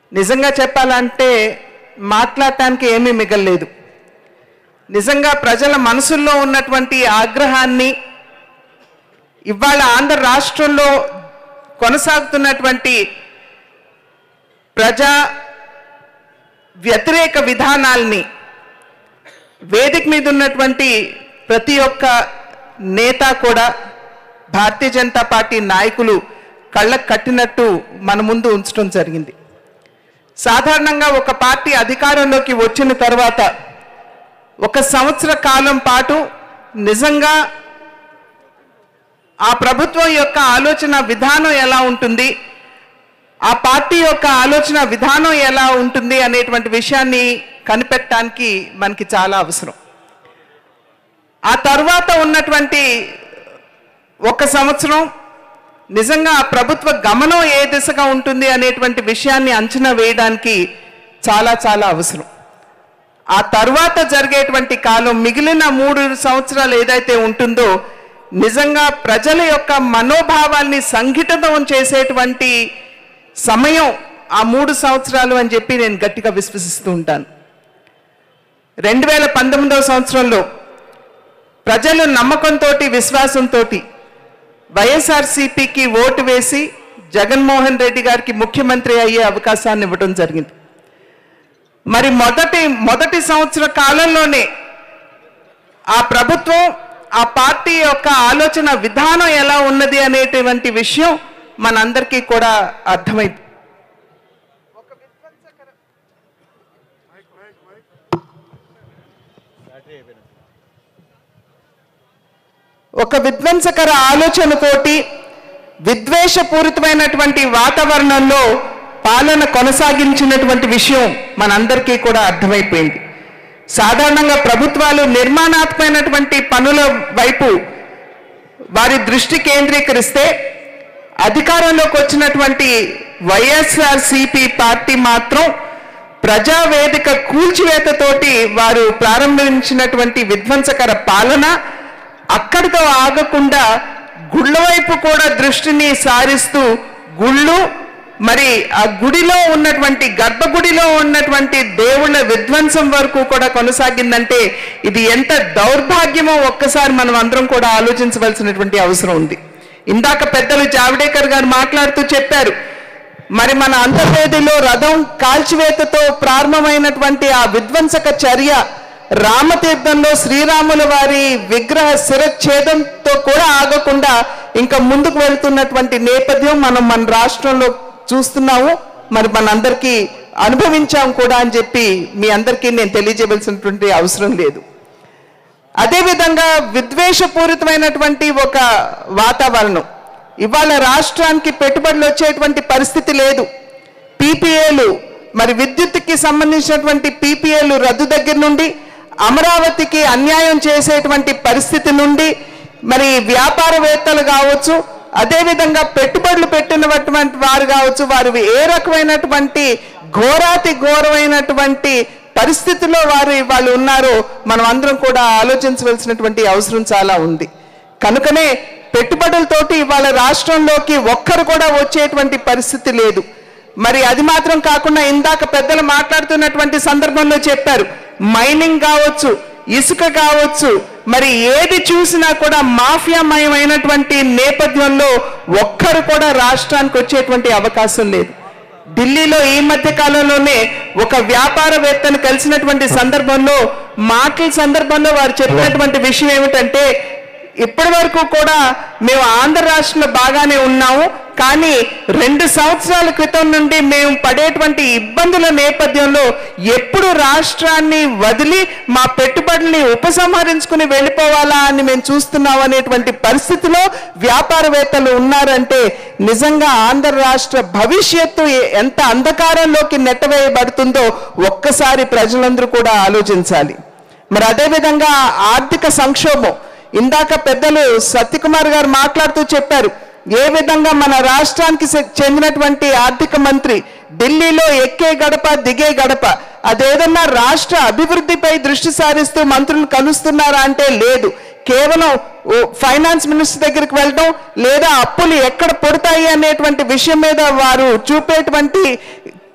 నిజంగా చెప్పాలంటే మాట్లాడటానికి ఏమీ మిగల్లేదు నిజంగా ప్రజల మనసుల్లో ఉన్నటువంటి ఆగ్రహాన్ని ఇవాళ ఆంధ్ర రాష్ట్రంలో కొనసాగుతున్నటువంటి ప్రజా వ్యతిరేక విధానాల్ని వేదిక మీద ఉన్నటువంటి ప్రతి ఒక్క నేత కూడా భారతీయ జనతా పార్టీ నాయకులు కళ్ళకు కట్టినట్టు మన ముందు ఉంచడం జరిగింది సాధారణంగా ఒక పార్టీ అధికారంలోకి వచ్చిన తర్వాత ఒక సంవత్సర కాలం పాటు నిజంగా ఆ ప్రభుత్వం యొక్క ఆలోచన విధానం ఎలా ఉంటుంది ఆ పార్టీ యొక్క ఆలోచన విధానం ఎలా ఉంటుంది అనేటువంటి విషయాన్ని కనిపెట్టడానికి మనకి చాలా అవసరం ఆ తర్వాత ఉన్నటువంటి ఒక సంవత్సరం నిజంగా ఆ ప్రభుత్వ గమనం ఏ దిశగా ఉంటుంది అనేటువంటి విషయాన్ని అంచనా వేయడానికి చాలా చాలా అవసరం ఆ తర్వాత జరిగేటువంటి కాలం మిగిలిన మూడు సంవత్సరాలు ఏదైతే ఉంటుందో నిజంగా ప్రజల యొక్క మనోభావాల్ని సంఘటితం చేసేటువంటి సమయం ఆ మూడు సంవత్సరాలు అని చెప్పి నేను గట్టిగా విశ్వసిస్తూ ఉంటాను రెండు వేల పంతొమ్మిదవ సంవత్సరంలో ప్రజలు నమ్మకంతో విశ్వాసంతో వైఎస్ఆర్సీపీకి ఓటు వేసి జగన్మోహన్ రెడ్డి గారికి ముఖ్యమంత్రి అయ్యే అవకాశాన్ని ఇవ్వడం జరిగింది మరి మొదటి మొదటి సంవత్సర కాలంలోనే ఆ ప్రభుత్వం ఆ పార్టీ యొక్క ఆలోచన విధానం ఎలా ఉన్నది అనేటువంటి విషయం మనందరికీ కూడా అర్థమైంది ఒక విధ్వంసకర ఆలోచనతోటి విద్వేషపూరితమైనటువంటి వాతావరణంలో పాలన కొనసాగించినటువంటి విషయం మనందరికీ కూడా అర్థమైపోయింది సాధారణంగా ప్రభుత్వాలు నిర్మాణాత్మకమైనటువంటి పనుల వైపు వారి దృష్టి కేంద్రీకరిస్తే అధికారంలోకి వచ్చినటువంటి వైఎస్ఆర్ సిపి పార్టీ మాత్రం ప్రజావేదిక కూల్చివేతతోటి వారు ప్రారంభించినటువంటి విధ్వంసకర పాలన అక్కడితో ఆగకుండా గుళ్ళ వైపు కూడా దృష్టిని సారిస్తూ గుళ్ళు మరి ఆ గుడిలో ఉన్నటువంటి గర్భగుడిలో ఉన్నటువంటి దేవుళ్ళ విధ్వంసం వరకు కూడా కొనసాగిందంటే ఇది ఎంత దౌర్భాగ్యమో ఒక్కసారి మనం అందరం కూడా ఆలోచించవలసినటువంటి అవసరం ఉంది ఇందాక పెద్దలు జావడేకర్ గారు మాట్లాడుతూ చెప్పారు మరి మన అంతర్వేదిలో రథం కాల్చివేతతో ప్రారంభమైనటువంటి ఆ విధ్వంసక చర్య రామతీర్థంలో శ్రీరాముల వారి విగ్రహ శిరఛేదంతో కూడా ఆగకుండా ఇంకా ముందుకు వెళ్తున్నటువంటి నేపథ్యం మనం మన రాష్ట్రంలో చూస్తున్నాము మరి మనందరికీ అనుభవించాం కూడా అని చెప్పి మీ అందరికీ నేను తెలియజేయవలసినటువంటి అవసరం లేదు అదేవిధంగా విద్వేషపూరితమైనటువంటి ఒక వాతావరణం ఇవాళ రాష్ట్రానికి పెట్టుబడులు వచ్చేటువంటి పరిస్థితి లేదు పీపీఏలు మరి విద్యుత్తుకి సంబంధించినటువంటి పీపీఏలు రద్దు దగ్గర నుండి అమరావతికి అన్యాయం చేసేటువంటి పరిస్థితి నుండి మరి వ్యాపారవేత్తలు కావచ్చు అదేవిధంగా పెట్టుబడులు పెట్టినటువంటి వారు కావచ్చు వారు ఏ రకమైనటువంటి ఘోరాతి ఘోరమైనటువంటి పరిస్థితిలో వారు వాళ్ళు ఉన్నారో మనం అందరం కూడా ఆలోచించవలసినటువంటి అవసరం చాలా ఉంది కనుకనే పెట్టుబడులతోటి ఇవాళ రాష్ట్రంలోకి ఒక్కరు కూడా వచ్చేటువంటి పరిస్థితి లేదు మరి అది మాత్రం కాకుండా ఇందాక పెద్దలు మాట్లాడుతున్నటువంటి సందర్భంలో చెప్పారు మైనింగ్ కావచ్చు ఇసుక కావచ్చు మరి ఏది చూసినా కూడా మాఫియామయమైనటువంటి నేపథ్యంలో ఒక్కరు కూడా రాష్ట్రానికి వచ్చేటువంటి అవకాశం లేదు ఢిల్లీలో ఈ మధ్య కాలంలోనే ఒక వ్యాపారవేత్తను కలిసినటువంటి సందర్భంలో మాటల సందర్భంలో వారు చెప్పినటువంటి విషయం ఏమిటంటే ఇప్పటి వరకు కూడా మేము ఆంధ్ర రాష్ట్రంలో బాగానే ఉన్నాము కానీ రెండు సంవత్సరాల క్రితం నుండి మేము పడేటువంటి ఇబ్బందుల నేపథ్యంలో ఎప్పుడు రాష్ట్రాన్ని వదిలి మా పెట్టుబడుల్ని ఉపసంహరించుకుని వెళ్ళిపోవాలా అని మేము చూస్తున్నాం అనేటువంటి పరిస్థితిలో వ్యాపారవేత్తలు ఉన్నారంటే నిజంగా ఆంధ్ర రాష్ట్ర భవిష్యత్తు ఎంత అంధకారంలోకి నెట్టవేయబడుతుందో ఒక్కసారి ప్రజలందరూ కూడా ఆలోచించాలి మరి అదేవిధంగా ఆర్థిక సంక్షోభం ఇందాక పెద్దలు సత్యకుమార్ గారు మాట్లాడుతూ చెప్పారు ఏ విధంగా మన రాష్ట్రానికి చె- చెందినటువంటి ఆర్థిక మంత్రి ఢిల్లీలో ఎక్కే గడప దిగే గడప అదేదన్నా రాష్ట్ర అభివృద్ధిపై దృష్టి సారిస్తూ మంత్రులు కలుస్తున్నారా అంటే లేదు కేవలం ఓ ఫైనాన్స్ మినిస్టర్ దగ్గరికి వెళ్ళడం లేదా అప్పులు ఎక్కడ పుడతాయి అనేటువంటి విషయం మీద వారు చూపేటువంటి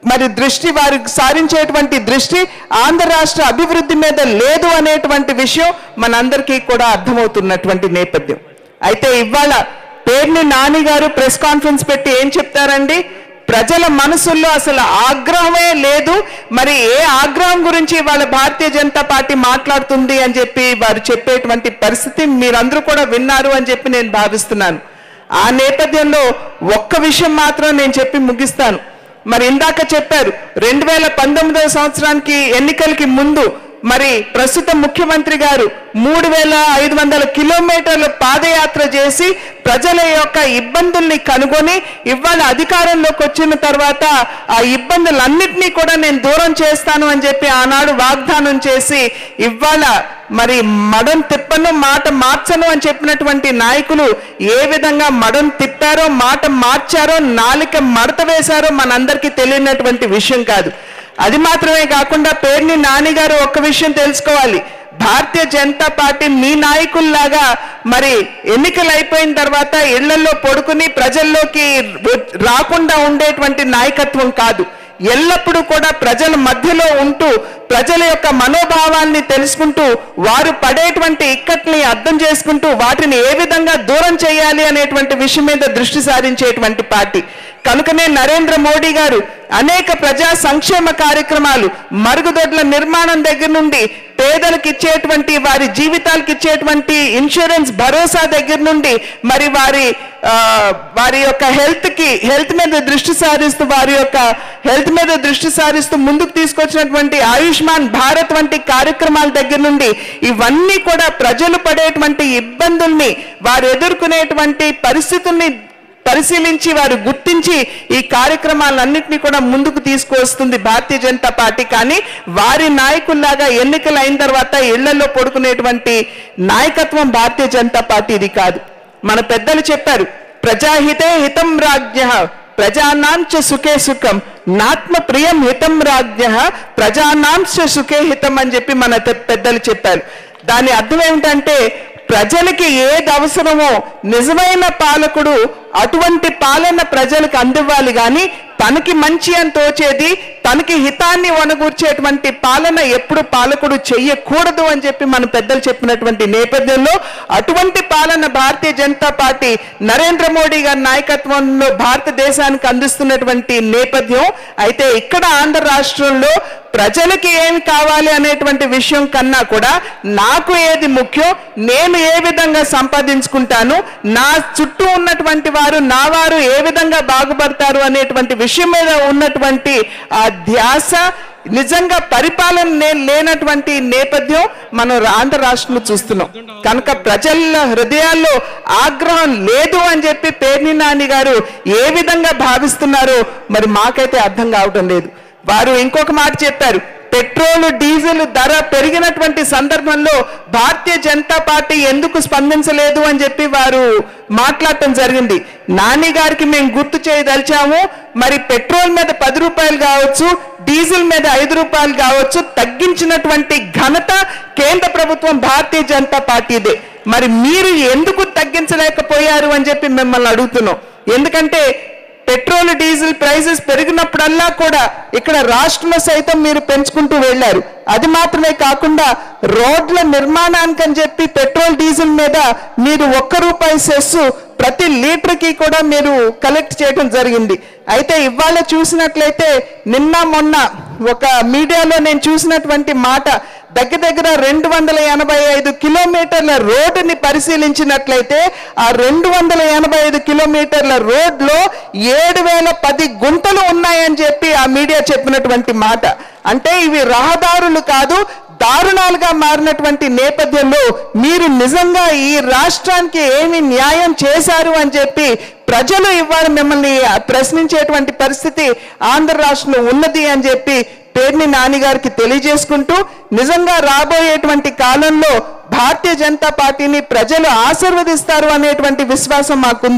మరి దృష్టి వారు సారించేటువంటి దృష్టి ఆంధ్ర రాష్ట్ర అభివృద్ధి మీద లేదు అనేటువంటి విషయం మనందరికీ కూడా అర్థమవుతున్నటువంటి నేపథ్యం అయితే ఇవాళ పేర్ని నాని గారు ప్రెస్ కాన్ఫరెన్స్ పెట్టి ఏం చెప్తారండి ప్రజల మనసుల్లో అసలు ఆగ్రహమే లేదు మరి ఏ ఆగ్రహం గురించి వాళ్ళ భారతీయ జనతా పార్టీ మాట్లాడుతుంది అని చెప్పి వారు చెప్పేటువంటి పరిస్థితి మీరందరూ కూడా విన్నారు అని చెప్పి నేను భావిస్తున్నాను ఆ నేపథ్యంలో ఒక్క విషయం మాత్రం నేను చెప్పి ముగిస్తాను మరి ఇందాక చెప్పారు రెండు వేల పంతొమ్మిదవ సంవత్సరానికి ఎన్నికలకి ముందు మరి ప్రస్తుత ముఖ్యమంత్రి గారు మూడు వేల ఐదు వందల కిలోమీటర్లు పాదయాత్ర చేసి ప్రజల యొక్క ఇబ్బందుల్ని కనుగొని ఇవాళ అధికారంలోకి వచ్చిన తర్వాత ఆ ఇబ్బందులన్నింటినీ కూడా నేను దూరం చేస్తాను అని చెప్పి ఆనాడు వాగ్దానం చేసి ఇవాళ మరి మడం తిప్పను మాట మార్చను అని చెప్పినటువంటి నాయకులు ఏ విధంగా మడం తిప్పారో మాట మార్చారో నాలిక మడత వేశారో మనందరికీ తెలియనటువంటి విషయం కాదు అది మాత్రమే కాకుండా పేర్ని నాని గారు ఒక్క విషయం తెలుసుకోవాలి భారతీయ జనతా పార్టీ మీ నాయకుల్లాగా మరి ఎన్నికలు అయిపోయిన తర్వాత ఇళ్లలో పడుకుని ప్రజల్లోకి రాకుండా ఉండేటువంటి నాయకత్వం కాదు ఎల్లప్పుడూ కూడా ప్రజల మధ్యలో ఉంటూ ప్రజల యొక్క మనోభావాల్ని తెలుసుకుంటూ వారు పడేటువంటి ఇక్కట్ని అర్థం చేసుకుంటూ వాటిని ఏ విధంగా దూరం చేయాలి అనేటువంటి విషయం మీద దృష్టి సారించేటువంటి పార్టీ కనుకనే నరేంద్ర మోడీ గారు అనేక ప్రజా సంక్షేమ కార్యక్రమాలు మరుగుదొడ్ల నిర్మాణం దగ్గర నుండి పేదలకు ఇచ్చేటువంటి వారి జీవితాలకు ఇచ్చేటువంటి ఇన్సూరెన్స్ భరోసా దగ్గర నుండి మరి వారి ఆ, వారి యొక్క హెల్త్ కి హెల్త్ మీద దృష్టి సారిస్తూ వారి యొక్క హెల్త్ మీద దృష్టి సారిస్తూ ముందుకు తీసుకొచ్చినటువంటి ఆయుష్మాన్ భారత్ వంటి కార్యక్రమాల దగ్గర నుండి ఇవన్నీ కూడా ప్రజలు పడేటువంటి ఇబ్బందుల్ని వారు ఎదుర్కొనేటువంటి పరిస్థితుల్ని పరిశీలించి వారు గుర్తించి ఈ కార్యక్రమాలన్నింటినీ కూడా ముందుకు తీసుకువస్తుంది భారతీయ జనతా పార్టీ కానీ వారి నాయకుల్లాగా ఎన్నికలు అయిన తర్వాత ఇళ్లలో పడుకునేటువంటి నాయకత్వం భారతీయ జనతా పార్టీది కాదు మన పెద్దలు చెప్పారు ప్రజాహితే హితం రాజ్య ప్రజానాం చ సుఖే సుఖం నాత్మ ప్రియం హితం రాజ్య ప్రజానాం చ సుఖే హితం అని చెప్పి మన తె- పెద్దలు చెప్పారు దాని అర్థం ఏమిటంటే ప్రజలకి ఏది అవసరమో నిజమైన పాలకుడు అటువంటి పాలన ప్రజలకు అందివ్వాలి కానీ తనకి మంచి అని తోచేది తనకి హితాన్ని వనగూర్చేటువంటి పాలన ఎప్పుడు పాలకుడు చెయ్యకూడదు అని చెప్పి మన పెద్దలు చెప్పినటువంటి నేపథ్యంలో అటువంటి పాలన భారతీయ జనతా పార్టీ నరేంద్ర మోడీ గారి నాయకత్వంలో భారతదేశానికి అందిస్తున్నటువంటి నేపథ్యం అయితే ఇక్కడ ఆంధ్ర రాష్ట్రంలో ప్రజలకి ఏమి కావాలి అనేటువంటి విషయం కన్నా కూడా నాకు ఏది ముఖ్యం నేను ఏ విధంగా సంపాదించుకుంటాను నా చుట్టూ ఉన్నటువంటి వారు నా వారు ఏ విధంగా బాగుపడతారు అనేటువంటి విషయం మీద ఉన్నటువంటి ఆ ధ్యాస నిజంగా పరిపాలన నే- లేనటువంటి నేపథ్యం మనం ఆంధ్ర రాష్ట్రంలో చూస్తున్నాం కనుక ప్రజల హృదయాల్లో ఆగ్రహం లేదు అని చెప్పి పేర్ని నాని గారు ఏ విధంగా భావిస్తున్నారో మరి మాకైతే అర్థం కావటం లేదు వారు ఇంకొక మాట చెప్పారు పెట్రోల్ డీజిల్ ధర పెరిగినటువంటి సందర్భంలో భారతీయ జనతా పార్టీ ఎందుకు స్పందించలేదు అని చెప్పి వారు మాట్లాడటం జరిగింది నాని గారికి మేము గుర్తు చేయదలిచాము మరి పెట్రోల్ మీద పది రూపాయలు కావచ్చు డీజిల్ మీద ఐదు రూపాయలు కావచ్చు తగ్గించినటువంటి ఘనత కేంద్ర ప్రభుత్వం భారతీయ జనతా పార్టీదే మరి మీరు ఎందుకు తగ్గించలేకపోయారు అని చెప్పి మిమ్మల్ని అడుగుతున్నాం ఎందుకంటే పెట్రోల్ డీజిల్ ప్రైసెస్ పెరిగినప్పుడల్లా కూడా ఇక్కడ రాష్ట్రంలో సైతం మీరు పెంచుకుంటూ వెళ్ళారు అది మాత్రమే కాకుండా రోడ్ల నిర్మాణానికని చెప్పి పెట్రోల్ డీజిల్ మీద మీరు ఒక్క రూపాయి సెస్ ప్రతి లీటర్కి కూడా మీరు కలెక్ట్ చేయడం జరిగింది అయితే ఇవాళ చూసినట్లయితే నిన్న మొన్న ఒక మీడియాలో నేను చూసినటువంటి మాట దగ్గర దగ్గర రెండు వందల ఎనభై ఐదు కిలోమీటర్ల రోడ్డుని పరిశీలించినట్లయితే ఆ రెండు వందల ఎనభై ఐదు కిలోమీటర్ల రోడ్లో ఏడు వేల పది గుంటలు ఉన్నాయని చెప్పి ఆ మీడియా చెప్పినటువంటి మాట అంటే ఇవి రహదారులు కాదు దారుణాలుగా మారినటువంటి నేపథ్యంలో మీరు నిజంగా ఈ రాష్ట్రానికి ఏమి న్యాయం చేశారు అని చెప్పి ప్రజలు ఇవాళ మిమ్మల్ని ప్రశ్నించేటువంటి పరిస్థితి ఆంధ్ర రాష్ట్రంలో ఉన్నది అని చెప్పి పేర్ని నాని గారికి తెలియజేసుకుంటూ నిజంగా రాబోయేటువంటి కాలంలో భారతీయ జనతా పార్టీని ప్రజలు ఆశీర్వదిస్తారు అనేటువంటి విశ్వాసం మాకుంది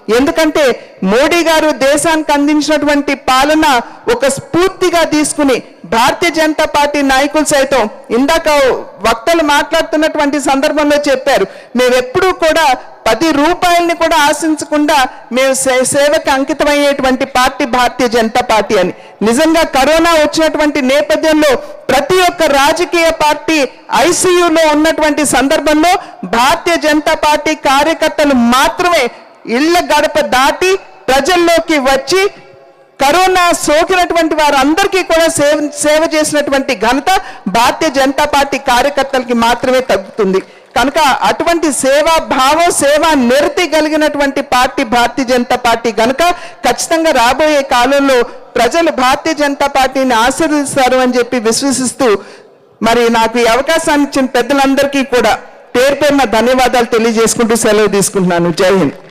ఎందుకంటే మోడీ గారు దేశానికి అందించినటువంటి పాలన ఒక స్ఫూర్తిగా తీసుకుని భారతీయ జనతా పార్టీ నాయకులు సైతం ఇందాక వక్తలు మాట్లాడుతున్నటువంటి సందర్భంలో చెప్పారు మేము ఎప్పుడూ కూడా పది రూపాయల్ని కూడా ఆశించకుండా మేము సే- సేవకు అంకితమయ్యేటువంటి పార్టీ భారతీయ జనతా పార్టీ అని నిజంగా కరోనా వచ్చినటువంటి నేపథ్యంలో ప్రతి ఒక్క రాజకీయ పార్టీ ఐసీయూలో ఉన్నటువంటి సందర్భంలో భారతీయ జనతా పార్టీ కార్యకర్తలు మాత్రమే ఇళ్ల గడప దాటి ప్రజల్లోకి వచ్చి కరోనా సోకినటువంటి వారందరికీ కూడా సేవ సేవ చేసినటువంటి ఘనత భారతీయ జనతా పార్టీ కార్యకర్తలకి మాత్రమే తగ్గుతుంది కనుక అటువంటి సేవా భావం సేవా నిరతి కలిగినటువంటి పార్టీ భారతీయ జనతా పార్టీ కనుక ఖచ్చితంగా రాబోయే కాలంలో ప్రజలు భారతీయ జనతా పార్టీని ఆశీర్వదిస్తారు అని చెప్పి విశ్వసిస్తూ మరి నాకు ఈ అవకాశాన్ని ఇచ్చిన పెద్దలందరికీ కూడా పేరు పేరున ధన్యవాదాలు తెలియజేసుకుంటూ సెలవు తీసుకుంటున్నాను జై హింద్